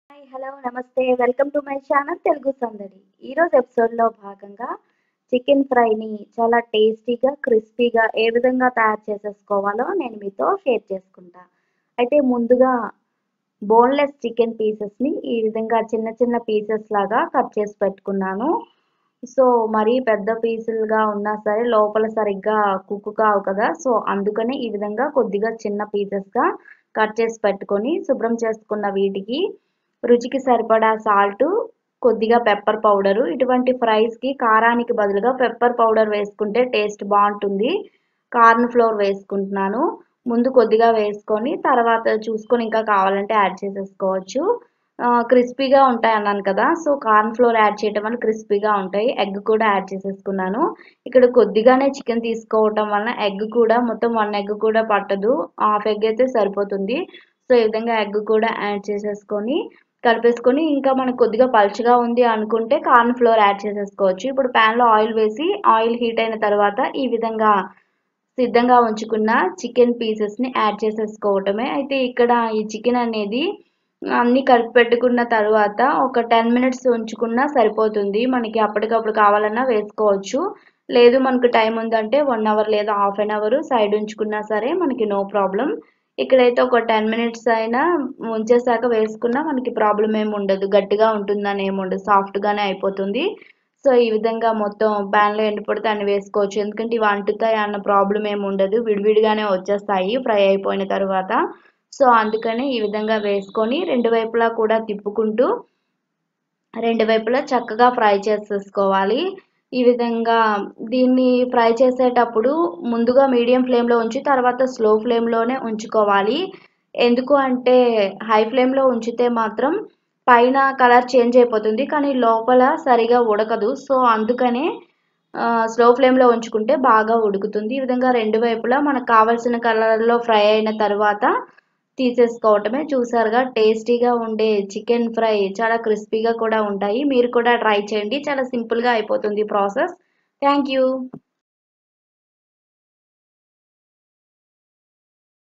hi hello namaste welcome to my channel Telugu Sandadi ఈరోజు ఎపిసోడ్లో భాగంగా చికెన్ ఫ్రైని చాలా టేస్టీగా క్రిస్పీగా ఏ విధంగా తయారు చేసేసుకోవాలో నేను మీతో షేర్ చేసుకుంటా అయితే ముందుగా బోన్లెస్ చికెన్ పీసెస్ని ఈ విధంగా చిన్న చిన్న పీసెస్ లాగా కట్ చేసి పెట్టుకున్నాను సో మరీ పెద్ద పీసులుగా ఉన్నా సరే లోపల సరిగ్గా కుక్ కావు కదా సో అందుకని ఈ విధంగా కొద్దిగా చిన్న పీసెస్గా కట్ చేసి పెట్టుకొని శుభ్రం చేసుకున్న వీటికి రుచికి సరిపడా సాల్ట్ కొద్దిగా పెప్పర్ పౌడరు ఇటువంటి ఫ్రైస్కి కారానికి బదులుగా పెప్పర్ పౌడర్ వేసుకుంటే టేస్ట్ బాగుంటుంది కార్న్ ఫ్లోర్ వేసుకుంటున్నాను ముందు కొద్దిగా వేసుకొని తర్వాత చూసుకొని ఇంకా కావాలంటే యాడ్ చేసేసుకోవచ్చు క్రిస్పీగా ఉంటాయి అన్నాను కదా సో కార్న్ ఫ్లోర్ యాడ్ చేయడం వల్ల క్రిస్పీగా ఉంటాయి ఎగ్ కూడా యాడ్ చేసేసుకున్నాను ఇక్కడ కొద్దిగానే చికెన్ తీసుకోవటం వలన ఎగ్ కూడా మొత్తం వన్ ఎగ్ కూడా పట్టదు హాఫ్ ఎగ్ అయితే సరిపోతుంది సో ఈ విధంగా ఎగ్ కూడా యాడ్ చేసేసుకొని కలిపేసుకొని ఇంకా మనకు కొద్దిగా పలుచగా ఉంది అనుకుంటే కార్న్ ఫ్లోర్ యాడ్ చేసేసుకోవచ్చు ఇప్పుడు ప్యాన్లో ఆయిల్ వేసి ఆయిల్ హీట్ అయిన తర్వాత ఈ విధంగా సిద్ధంగా ఉంచుకున్న చికెన్ పీసెస్ని యాడ్ చేసేసుకోవటమే అయితే ఇక్కడ ఈ చికెన్ అనేది అన్నీ కలిపి పెట్టుకున్న తర్వాత ఒక టెన్ మినిట్స్ ఉంచుకున్నా సరిపోతుంది మనకి అప్పటికప్పుడు కావాలన్నా వేసుకోవచ్చు లేదు మనకు టైం ఉందంటే వన్ అవర్ లేదా హాఫ్ అన్ అవర్ సైడ్ ఉంచుకున్నా సరే మనకి నో ప్రాబ్లం ఇక్కడైతే ఒక టెన్ మినిట్స్ అయినా ఉంచేసాక వేసుకున్నా మనకి ప్రాబ్లం ఏమి ఉండదు గట్టిగా ఉంటుందని ఏమి ఉండదు సాఫ్ట్గానే అయిపోతుంది సో ఈ విధంగా మొత్తం ప్యాన్లో ఎండిపడితే అన్ని వేసుకోవచ్చు ఎందుకంటే ఇవి అంటుతాయి అన్న ప్రాబ్లం ఏమి ఉండదు విడివిడిగానే వచ్చేస్తాయి ఫ్రై అయిపోయిన తర్వాత సో అందుకని ఈ విధంగా వేసుకొని రెండు వైపులా కూడా తిప్పుకుంటూ రెండు వైపులా చక్కగా ఫ్రై చేసేసుకోవాలి ఈ విధంగా దీన్ని ఫ్రై చేసేటప్పుడు ముందుగా మీడియం ఫ్లేమ్లో ఉంచి తర్వాత స్లో ఫ్లేమ్లోనే ఉంచుకోవాలి ఎందుకు అంటే హై ఫ్లేమ్లో ఉంచితే మాత్రం పైన కలర్ చేంజ్ అయిపోతుంది కానీ లోపల సరిగా ఉడకదు సో అందుకనే స్లో ఫ్లేమ్లో ఉంచుకుంటే బాగా ఉడుకుతుంది ఈ విధంగా రెండు వైపులా మనకు కావాల్సిన కలర్లో ఫ్రై అయిన తర్వాత తీసేసుకోవటమే చూసారుగా టేస్టీగా ఉండే చికెన్ ఫ్రై చాలా క్రిస్పీగా కూడా ఉంటాయి మీరు కూడా ట్రై చేయండి చాలా సింపుల్గా అయిపోతుంది ప్రాసెస్ థ్యాంక్ యూ